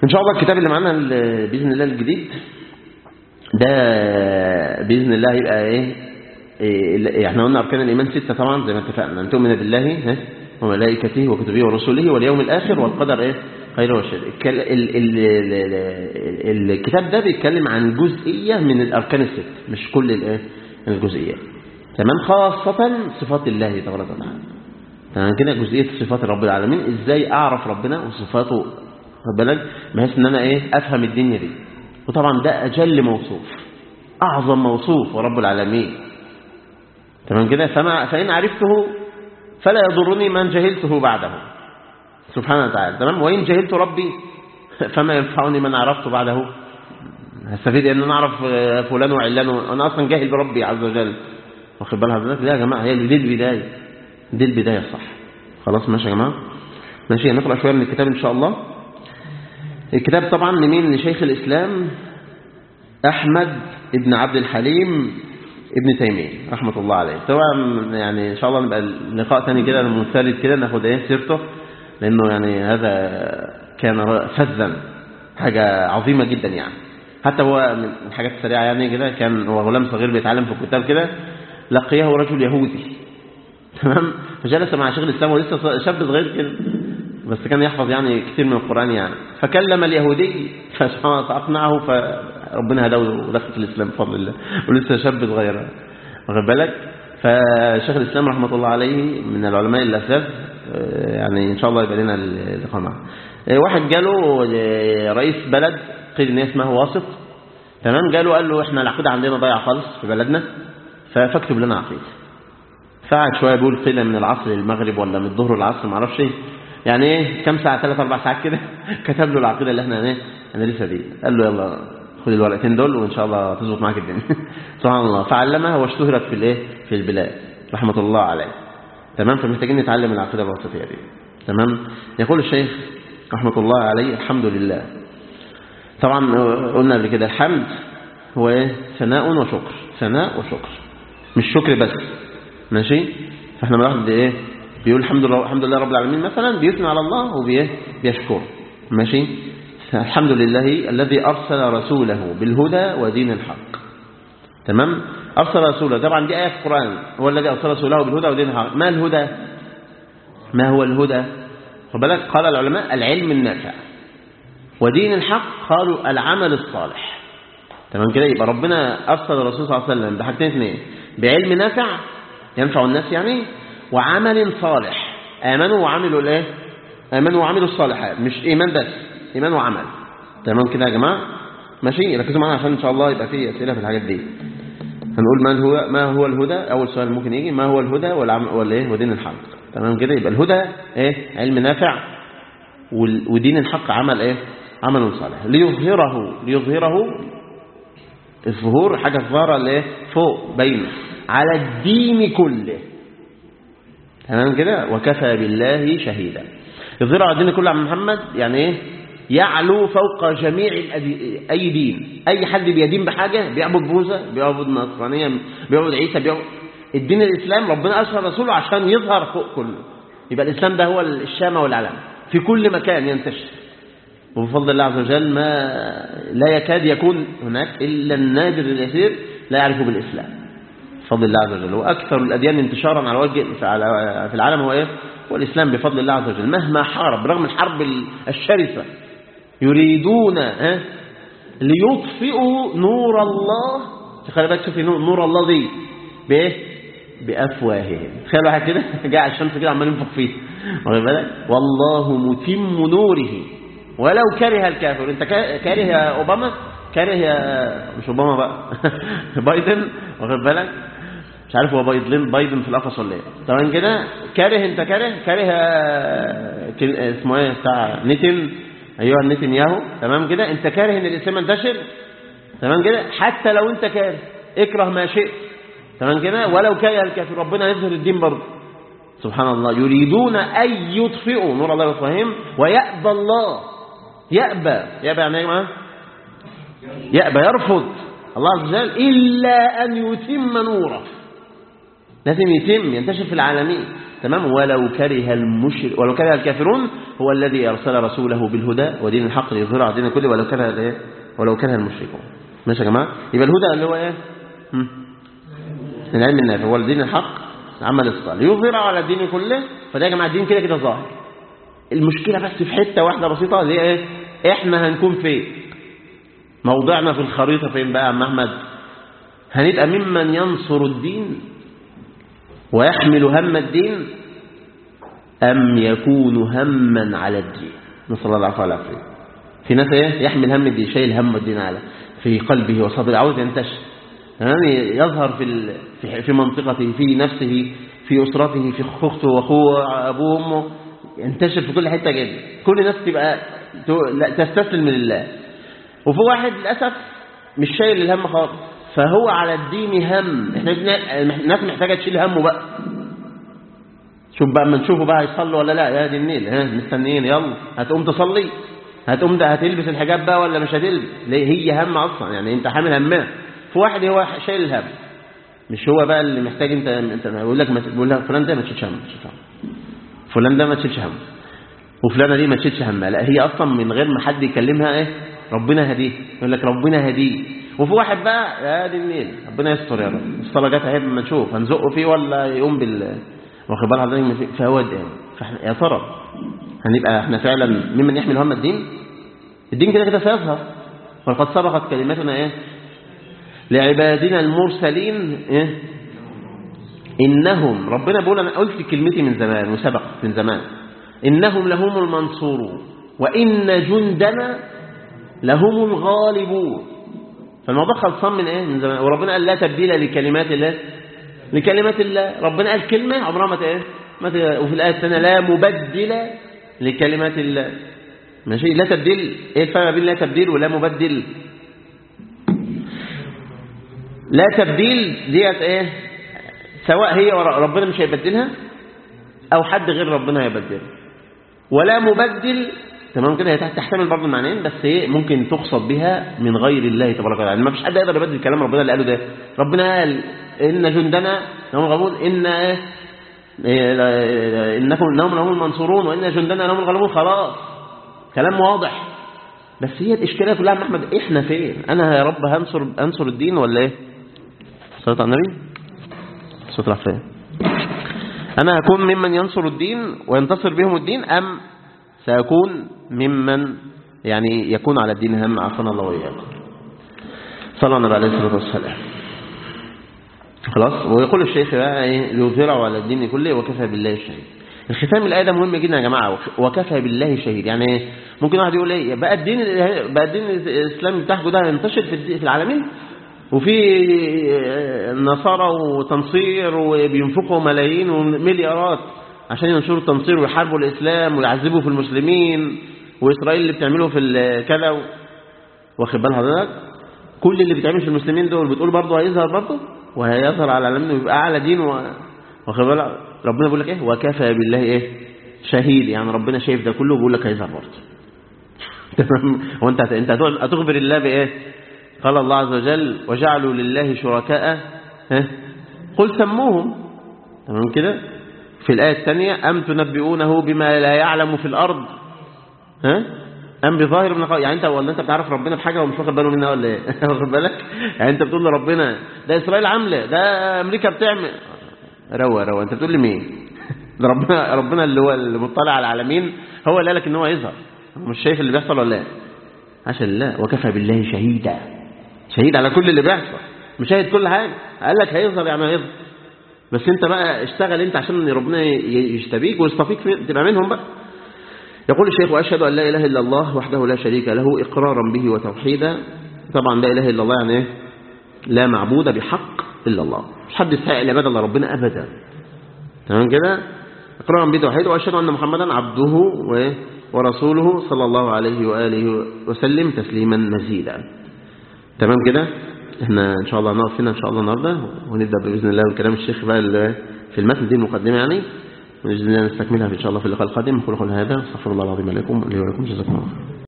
إن شاء الله الكتاب اللي معانا ال- بإذن الله الجديد ده بإذن الله يبقى إيه, إيه احنا قلنا أركان الإيمان ستة طبعا زي ما اتفقنا أن تؤمن بالله ها، وملائكته وكتبه ورسله واليوم الآخر والقدر إيه خير وشر الكل- ال- ال- ال- ال- الكتاب ده بيتكلم عن جزئية من الأركان الست مش كل الإيه الجزئيات تمام خاصة صفات الله تبارك وتعالى تمام كده جزئية صفات رب العالمين ازاي اعرف ربنا وصفاته خد بالك بحيث ان انا ايه افهم الدنيا دي وطبعا ده اجل موصوف اعظم موصوف هو رب العالمين تمام كده فما فان عرفته فلا يضرني من جهلته بعده سبحانه وتعالى تمام وان جهلت ربي فما ينفعني من عرفته بعده هستفيد ان انا اعرف فلان وعلان وانا اصلا جاهل بربي عز وجل واخد بالها حضرتك لا يا جماعه هي دي البدايه دي البدايه الصح خلاص ماشي يا جماعه ماشي نقرا شويه من الكتاب ان شاء الله الكتاب طبعا لمين لشيخ الاسلام احمد ابن عبد الحليم ابن تيميه رحمه الله عليه طبعا يعني ان شاء الله نبقى لقاء ثاني كده منفرد كده ناخد ايه سيرته لانه يعني هذا كان فذا حاجه عظيمه جدا يعني حتى هو من الحاجات السريعه يعني كده كان هو غلام صغير بيتعلم في الكتاب كده لقيه رجل يهودي تمام فجلس مع شيخ الاسلام ولسه شاب صغير كده بس كان يحفظ يعني كثير من القران يعني فكلم اليهودي فسبحان الله اقنعه فربنا هداه ودخل في الاسلام بفضل الله ولسه شاب صغير واخد بالك فشيخ الاسلام رحمه الله عليه من العلماء الاساس يعني ان شاء الله يبقى لنا اللقاء معه واحد جاله رئيس بلد قيل ان اسمه واسط تمام جاله قال له احنا العقيده عندنا ضايعه خالص في بلدنا فاكتب لنا عقيده فقعد شويه بيقول قيل من العصر للمغرب ولا من الظهر للعصر ما اعرفش ايه يعني ايه كام ساعه ثلاث اربع ساعات كده كتب له العقيده اللي احنا ايه انا لسه دي قال له يلا خد الورقتين دول وان شاء الله تظبط معاك الدنيا سبحان الله فعلمها واشتهرت في الايه في البلاد رحمه الله عليه تمام فمحتاجين نتعلم العقيده الوسطيه دي تمام يقول الشيخ رحمه الله عليه الحمد لله طبعا قلنا قبل كده الحمد هو ايه ثناء وشكر ثناء وشكر مش شكر بس ماشي فاحنا بناخد ايه بيقول الحمد لله الحمد لله رب العالمين مثلا بيثني على الله وبيشكر ماشي الحمد لله الذي ارسل رسوله بالهدى ودين الحق تمام ارسل رسوله طبعا دي ايه في القران هو الذي ارسل رسوله بالهدى ودين الحق ما الهدى ما هو الهدى خد بالك قال العلماء العلم النافع ودين الحق قالوا العمل الصالح تمام كده يبقى ربنا ارسل الرسول صلى الله عليه وسلم بحاجتين اثنين بعلم نافع ينفع الناس يعني وعمل صالح امنوا وعملوا الايه امنوا وعملوا الصالحات مش ايمان بس ايمان وعمل تمام كده يا جماعه ماشي ركزوا معانا عشان ان شاء الله يبقى في اسئله في الحاجات دي هنقول ما هو ما هو الهدى اول سؤال ممكن يجي ما هو الهدى والعمل ولا ايه ودين الحق تمام كده يبقى الهدى ايه علم نافع ودين الحق عمل ايه عمل صالح ليظهره ليظهره الظهور حاجه ظاهره الايه فوق بينه على الدين كله تمام كده وكفى بالله شهيدا يظهر على الدين كله عن محمد يعني ايه يعلو فوق جميع اي دين اي حد بيدين بحاجه بيعبد بوذا بيعبد نصرانيه بيعبد عيسى بيعبد الدين الاسلام ربنا ارسل رسوله عشان يظهر فوق كله يبقى الاسلام ده هو الشامه والعلم في كل مكان ينتشر وبفضل الله عز وجل ما لا يكاد يكون هناك الا النادر اليسير لا يعرف بالاسلام بفضل الله عز وجل واكثر الاديان انتشارا على وجه في العالم هو ايه هو الاسلام بفضل الله عز وجل مهما حارب رغم الحرب الشرسه يريدون ها ليطفئوا نور الله خلي بالك شوفي نور الله دي بايه بافواههم تخيل واحد كده جاي على الشمس كده عمال ينفخ فيه واخد بالك والله متم نوره ولو كره الكافر انت كاره يا اوباما كاره يا مش اوباما بقى بايدن واخد بالك مش عارف هو بايدن بايدن في القفص ولا ايه تمام كده كاره انت كاره كاره اسمه ايه بتاع نتن ايها نتنياهو تمام كده انت كاره ان الاسلام ينتشر تمام كده حتى لو انت كاره اكره ما شئت تمام كده ولو كره الكافر ربنا يظهر الدين برضه سبحان الله يريدون ان يطفئوا نور الله وفهم ويأبى الله يأبى يأبى يعني ايه يا جماعه يأبى يرفض الله عز وجل إلا أن يتم نوره لازم يتم ينتشر في العالمين تمام ولو كره المشرك ولو كره الكافرون هو الذي أرسل رسوله بالهدى ودين الحق ليظهر على دين كله ولو كره الايه ولو كره المشركون ماشي يا جماعة يبقى الهدى اللي هو ايه هم؟ العلم النافع هو الدين الحق عمل الصالح يظهر على الدين كله فده يا جماعة الدين كده كده ظاهر المشكلة بس في حتة واحدة بسيطة اللي هي ايه احنا هنكون فين موضعنا في الخريطة فين بقى يا عم احمد هنبقى ممن ينصر الدين ويحمل هم الدين أم يكون هما على الدين نسأل الله العفو والعافية في ناس ايه يحمل هم الدين شايل هم الدين على في قلبه وصدره عاوز ينتشر يعني يظهر في ال- في في منطقته في نفسه في أسرته في أخته وأخوه أبوه وأمه ينتشر في كل حتة جدا كل الناس تبقى ت- لا، تستسلم لله وفي واحد للأسف مش شايل الهم خالص فهو على الدين هم احنا بن- الناس محتاجة تشيل همه بقى شوف بقى اما نشوفه بقى يصلي ولا لا يا دي النيل ها مستنيين يلا هتقوم تصلي هتقوم ده هتلبس الحجاب بقى ولا مش هتلبس ليه هي هم اصلا يعني انت حامل همها في واحد هو شايل الهم مش هو بقى اللي محتاج انت انت بيقول لك ما ت- بيقول لك فلان ده ما تشيلش هم ما تشيلش هم. فلان ده ما تشيلش هم وفلانه دي ما تشيلش همها لا هي اصلا من غير ما حد يكلمها ايه ربنا هديه يقول لك ربنا هديه وفي واحد بقى يا دي النيل ربنا يستر يا رب الصلاه جت اهي اما نشوف هنزقه فيه ولا يقوم بال واخد بال حضرتك فهو ده فاحنا يا ترى هنبقى احنا فعلا ممن يحمل هم الدين الدين كده كده سيظهر ولقد سبقت كلمتنا ايه لعبادنا المرسلين ايه إنهم ربنا بيقول أنا قلت كلمتي من زمان وسبقت من زمان إنهم لهم المنصورون وإن جندنا لهم الغالبون فالموضوع خلصان من إيه من زمان وربنا قال لا تبديل لكلمات الله لكلمات الله ربنا قال كلمة عمرها ما ت- إيه ما ت- وفي الآية الثانية لا مبدل لكلمات الله ماشي لا تبديل إيه الفرق بين لا تبديل ولا مبدل لا تبديل ديت إيه سواء هي ور- ربنا مش هيبدلها او حد غير ربنا هيبدلها ولا مبدل تمام كده هي تحت- تحتمل برضه المعنيين بس ايه ممكن تقصد بها من غير الله تبارك وتعالى يعني ما فيش حد يقدر يبدل كلام ربنا اللي قاله ده ربنا قال ان جندنا لهم الغالبون ان إيه؟ إيه، لا- انكم انهم لهم المنصورون وان جندنا لهم الغالبون خلاص كلام واضح بس هي الاشكاليه كلها يا عم احمد احنا فين انا يا رب هنصر انصر الدين ولا ايه صلاه على النبي صوت راح فين أنا هكون ممن ينصر الدين وينتصر بهم الدين أم سأكون ممن يعني يكون على الدين هم عافانا الله وإياكم صلى الله عليه الصلاة والسلام خلاص ويقول الشيخ بقى ايه ليظهره على الدين كله وكفى بالله الشهيد الختام الآية ده مهم جدا يا جماعة وكفى بالله شهيد يعني إيه؟ ممكن واحد يقول ايه بقى الدين بقى الدين الإسلامي بتاعكم ده ينتشر في الد- في العالمين وفي نصارى وتنصير وبينفقوا ملايين ومليارات عشان ينشروا التنصير ويحاربوا الإسلام ويعذبوا في المسلمين وإسرائيل اللي بتعمله في ال- كذا و- واخد بال حضرتك كل اللي بيتعمل في المسلمين دول بتقول برضه هيظهر برضه وهيظهر على العالمين ويبقى أعلى دين و... واخد بالك ربنا بيقول لك إيه وكفى بالله إيه شهيد يعني ربنا شايف ده كله وبيقول لك هيظهر برضه تمام وانت هت- انت هتقول- هتخبر الله بايه قال الله عز وجل وجعلوا لله شركاء ها قل سموهم تمام كده في الآية الثانية أم تنبئونه بما لا يعلم في الأرض ها أم بظاهر من القول يعني أنت ولا أنت بتعرف ربنا بحاجة ومش واخد باله منها ولا إيه واخد بالك يعني أنت بتقول لربنا ده إسرائيل عاملة ده أمريكا بتعمل روى روى أنت بتقول لي مين ده ربنا ربنا اللي هو اللي مطلع على العالمين هو اللي قال لك إن هو يظهر هو مش شايف اللي بيحصل ولا إيه عشان الله وكفى بالله شهيدا شهيد على كل اللي بيحصل مشاهد كل حاجة قال لك هيظهر يعني هيظهر بس انت بقى اشتغل انت عشان ربنا ي- يشتبيك ويصطفيك في- تبقى منهم بقى يقول الشيخ واشهد ان لا اله الا الله وحده لا شريك له اقرارا به وتوحيدا طبعا لا اله الا الله يعني ايه لا معبود بحق الا الله مش حد يستحق العباده الا ربنا ابدا تمام كده اقرارا به وتوحيدا واشهد ان محمدا عبده و- ورسوله صلى الله عليه واله وسلم تسليما مزيدا تمام كده احنا ان شاء الله هنقف هنا ان شاء الله النهارده ونبدا باذن الله بالكلام الشيخ بقى اللي في المتن دي المقدمه يعني باذن الله نستكملها ان شاء الله في اللقاء القادم اقول قولي هذا استغفر الله العظيم لكم ولي ولكم جزاكم الله خيرا